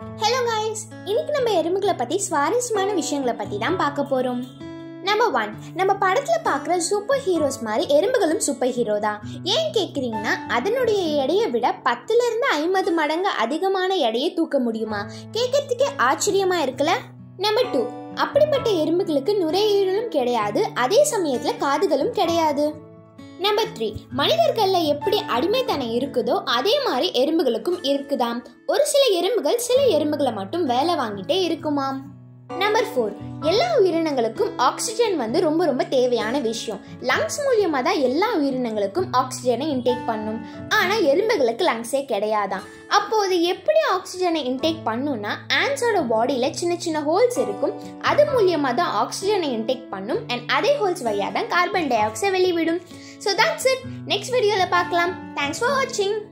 hello guys இன்னைக்கு நம்ம எறும்புகளை பற்றி சுவாரஸ்யமான விஷயங்களை பற்றி தான் பார்க்க போகிறோம் நம்பர் ஒன் நம்ம படத்தில் பார்க்குற சூப்பர் ஹீரோஸ் மாதிரி எறும்புகளும் சூப்பர் ஹீரோ தான் ஏன் கேட்குறீங்கன்னா அதனுடைய எடையை விட பத்துலேருந்து ஐம்பது மடங்கு அதிகமான எடையை தூக்க முடியுமா கேட்கறதுக்கே ஆச்சரியமா இருக்குல்ல நம்பர் டூ அப்படிப்பட்ட எறும்புகளுக்கு நுரையீரலும் கிடையாது அதே சமயத்தில் காதுகளும் கிடையாது நம்பர் த்ரீ மனிதர்களில் எப்படி அடிமைத்தனம் இருக்குதோ அதே மாதிரி எறும்புகளுக்கும் இருக்குதாம் ஒரு சில எறும்புகள் சில எறும்புகளை மட்டும் வேலை வாங்கிட்டே இருக்குமாம் நம்பர் ஃபோர் எல்லா உயிரினங்களுக்கும் ஆக்சிஜன் வந்து ரொம்ப ரொம்ப தேவையான விஷயம் லங்ஸ் மூலியமாக தான் எல்லா உயிரினங்களுக்கும் ஆக்சிஜனை இன்டேக் பண்ணும் ஆனால் எறும்புகளுக்கு லங்ஸே கிடையாதான் அப்போது எப்படி ஆக்சிஜனை இன்டேக் பண்ணும்னா ஆன்ஸோட பாடியில் சின்ன சின்ன ஹோல்ஸ் இருக்கும் அது மூலியமாக தான் ஆக்சிஜனை இன்டேக் பண்ணும் அண்ட் அதே ஹோல்ஸ் வழியாக தான் கார்பன் டை ஆக்சைடை வெளிவிடும் ஸோ தட்ஸ் இட் நெக்ஸ்ட் வீடியோவில் பார்க்கலாம் தேங்க்ஸ் ஃபார் வாட்சிங்